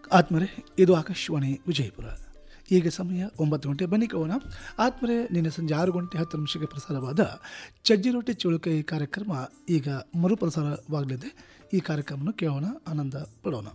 ಆತ್ಮರೆ ಇದು ಆಕಾಶವಾಣಿ ವಿಜಯಪುರ ಈಗ ಸಮಯ ಒಂಬತ್ತು ಗಂಟೆ ಬನ್ನಿ ಕವನ ಆತ್ಮರೆ ನಿನ್ನೆ ಸಂಜೆ ಆರು ಗಂಟೆ ಹತ್ತು ನಿಮಿಷಕ್ಕೆ ಪ್ರಸಾರವಾದ ಚಜ್ಜಿ ರೊಟ್ಟಿ ಚುಳುಕೈ ಕಾರ್ಯಕ್ರಮ ಈಗ ಮರುಪ್ರಸಾರವಾಗಲಿದೆ ಈ ಕಾರ್ಯಕ್ರಮವನ್ನು ಕೇಳೋಣ ಆನಂದ ಪಡೋಣ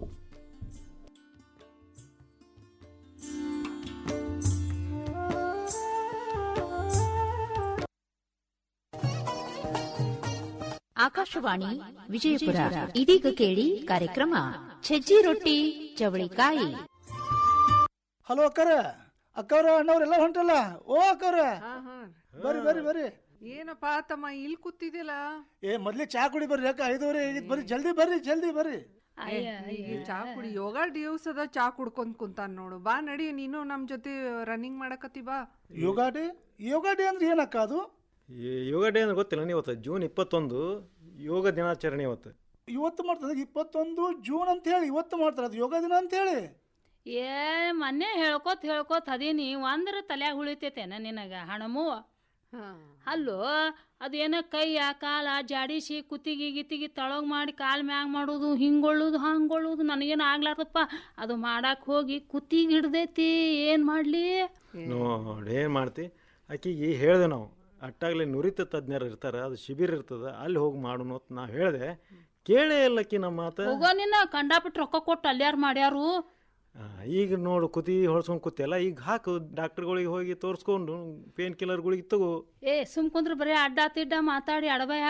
ಆಕಾಶವಾಣಿ ವಿಜಯಪುರ ಇದೀಗ ಕೇಳಿ ಕಾರ್ಯಕ್ರಮ ಸಜ್ಜಿ ರೊಟ್ಟಿ ಚವಳಿಕಾಯಿ ಹಲೋ ಅಕ್ಕರ ಅಕ್ಕವ್ರ ಅಣ್ಣವ್ರೆಲ್ಲ ಹೊಂಟಲ್ಲ ಓ ಅಕ್ಕವ್ರ ಹಾ, ಹಾ. ಬರ್ರಿ ಬರ್ರಿ ಬರ್ರಿ ಏನಪ್ಪ ತಮ್ಮ ಇಲ್ಲಿ ಕೂತಿದ್ದಿಲ್ಲ ಏ ಮೊದ್ಲೇ ಚಾ ಕುಡಿ ಬರ್ರಿ ಯಾಕೆ ಐದೂವರೆ ಆಗಿತ್ತು ಬರ್ರಿ ಜಲ್ದಿ ಬರ್ರಿ ಜಲ್ದಿ ಬರ್ರಿ ಈಗ ಚಾ ಕುಡಿ ಯೋಗ ದಿವಸದ ಚಾ ಕುಡ್ಕೊಂಡ್ ಕುಂತಾನ ನೋಡು ಬಾ ನಡಿ ನೀನು ನಮ್ ಜೊತೆ ರನ್ನಿಂಗ್ ಮಾಡಕತ್ತಿ ಬಾ ಯೋಗ ಡೇ ಯೋಗ ಡೇ ಅಂದ್ರೆ ಏನಕ್ಕ ಅದು ಈ ಯೋಗ ಡೇ ಅಂದ್ರೆ ಗೊತ್ತಿಲ್ಲ ನೀವು ಇವತ್ತು ಜೂನ್ ಇಪ್ಪತ್ತೊಂದು ಯೋಗ ದಿನಾಚರಣೆ ಇವತ್ತು ಇವತ್ತು ಮಾಡ್ತಾರೆ ಇಪ್ಪತ್ತೊಂದು ಜೂನ್ ಅಂತ ಹೇಳಿ ಇವತ್ತು ಮಾಡ್ತಾರೆ ಅದು ಯೋಗ ದಿನ ಅಂತ ಹೇಳಿ ಏ ಮೊನ್ನೆ ಹೇಳ್ಕೊತ ಹೇಳ್ಕೊತ ಅದೀನಿ ಒಂದ್ರ ತಲ್ಯಾಗ ಉಳಿತೈತೇನ ನಿನಗ ಹಣಮು ಅಲ್ಲೋ ಅದೇನ ಕೈಯ ಕಾಲ ಜಾಡಿಸಿ ಕುತ್ತಿಗೆ ಗಿತ್ತಿಗೆ ತಳಗ್ ಮಾಡಿ ಕಾಲ್ ಮ್ಯಾಗ ಮಾಡೋದು ಹಿಂಗೊಳ್ಳೋದು ಹಂಗೊಳ್ಳೋದು ನನಗೇನು ಆಗ್ಲಾರ್ದಪ್ಪ ಅದು ಮಾಡಕ್ ಹೋಗಿ ಕುತ್ತಿಗೆ ಹಿಡ್ದೈತಿ ಏನ್ ಮಾಡ್ಲಿ ನೋಡಿ ಏನು ಮಾಡ್ತಿ ಆಕಿಗೆ ಹೇಳಿದೆ ನಾವು ಅಟ್ಟಾಗಲಿ ನುರಿತ ತಜ್ಞರು ಇರ್ತಾರೆ ಅದು ಶಿಬಿರ ಇರ್ತದೆ ಅಲ್ಲಿ ಹೋಗಿ ಮಾಡೋಣ ಅಂತ ನಾವು ಹೇಳಿದೆ ಕೇಳೇ ಇಲ್ಲಕ್ಕಿ ನಮ್ಮ ಮಾತು ಹೋಗೋ ನಿನ್ನ ಕಂಡಾಬಿಟ್ಟು ರೊಕ್ಕ ಕೊಟ್ಟು ಅಲ್ಯಾರು ಮಾಡ್ಯಾರು ಆ, ಈಗ ನೋಡು ಕುತಿ ಹೊಡ್ಸ್ಕೊಂಡು ಕೂತಿಯಲ್ಲ ಈಗ ಹಾಕು ಡಾಕ್ಟ್ರುಗಳಿಗೆ ಹೋಗಿ ತೋರಿಸ್ಕೊಂಡು ಪೇನ್ ಕಿಲ್ಲರ್ಗಳಿಗೆ ತಗೋ ಏ ಸುಮ್ ಕುಂದ್ರ ಬರೀ ಅಡ್ಡ ತಿಡ್ಡ ಮಾತಾಡಿ ಅಡಬಾಯ